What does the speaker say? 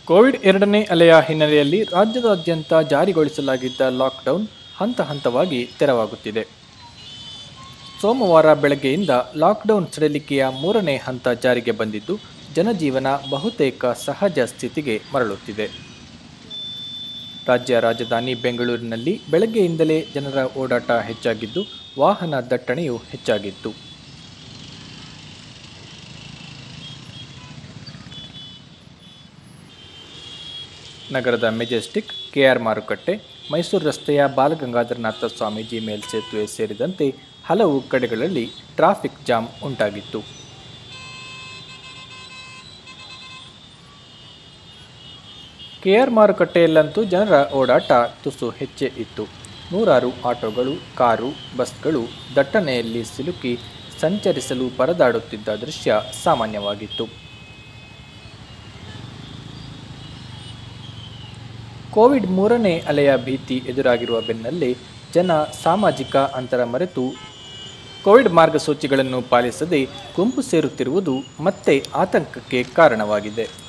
Covid ಎರಡನೇ ಅಲೆಯ ಹಿನ್ನೆಲೆಯಲ್ಲಿ ರಾಜ್ಯದಾದ್ಯಂತ ಜಾರಿಗೊಳಿಸಲಾಗಿದ್ದ ಲಾಕ್ಡೌನ್ ಹಂತ ಹಂತವಾಗಿ ತೆರವಾಗುತ್ತಿದೆ ಸೋಮವಾರ ಬೆಳಗ್ಗೆಯಿಂದ ಲಾಕ್ಡೌನ್ ಸಡಿಲಿಕೆಯ ಮೂರನೇ ಹಂತ ಜಾರಿಗೆ ಬಂದಿದ್ದು ಜನಜೀವನ ಬಹುತೇಕ ಸಹಜ ಸ್ಥಿತಿಗೆ ಮರಳುತ್ತಿದೆ ರಾಜ್ಯ ರಾಜಧಾನಿ ಬೆಂಗಳೂರಿನಲ್ಲಿ ಬೆಳಗ್ಗೆಯಿಂದಲೇ ಜನರ ಓಡಾಟ ಹೆಚ್ಚಾಗಿದ್ದು ವಾಹನ ದಟ್ಟಣೆಯು ಹೆಚ್ಚಾಗಿತ್ತು ನಗರದ ಮೆಜೆಸ್ಟಿಕ್ ಕೆಆರ್ ಮಾರುಕಟ್ಟೆ ಮೈಸೂರು ರಸ್ತೆಯ ಬಾಲಗಂಗಾಧರನಾಥ ಸ್ವಾಮೀಜಿ ಮೇಲ್ಸೇತುವೆ ಸೇರಿದಂತೆ ಹಲವು ಕಡೆಗಳಲ್ಲಿ ಟ್ರಾಫಿಕ್ ಜಾಮ್ ಉಂಟಾಗಿತ್ತು ಕೆಆರ್ ಮಾರುಕಟ್ಟೆಯಲ್ಲಂತೂ ಜನರ ಓಡಾಟ ತುಸು ಹೆಚ್ಚೇ ಇತ್ತು ನೂರಾರು ಆಟೋಗಳು ಕಾರು ಬಸ್ಗಳು ದಟ್ಟಣೆಯಲ್ಲಿ ಸಿಲುಕಿ ಸಂಚರಿಸಲು ಪರದಾಡುತ್ತಿದ್ದ ದೃಶ್ಯ ಸಾಮಾನ್ಯವಾಗಿತ್ತು ಕೋವಿಡ್ ಮೂರನೇ ಅಲೆಯ ಭೀತಿ ಎದುರಾಗಿರುವ ಬೆನ್ನಲ್ಲೇ ಜನ ಸಾಮಾಜಿಕ ಅಂತರ ಮರೆತು ಕೋವಿಡ್ ಮಾರ್ಗಸೂಚಿಗಳನ್ನು ಪಾಲಿಸದೆ ಗುಂಪು ಸೇರುತ್ತಿರುವುದು ಮತ್ತೆ ಆತಂಕಕ್ಕೆ ಕಾರಣವಾಗಿದೆ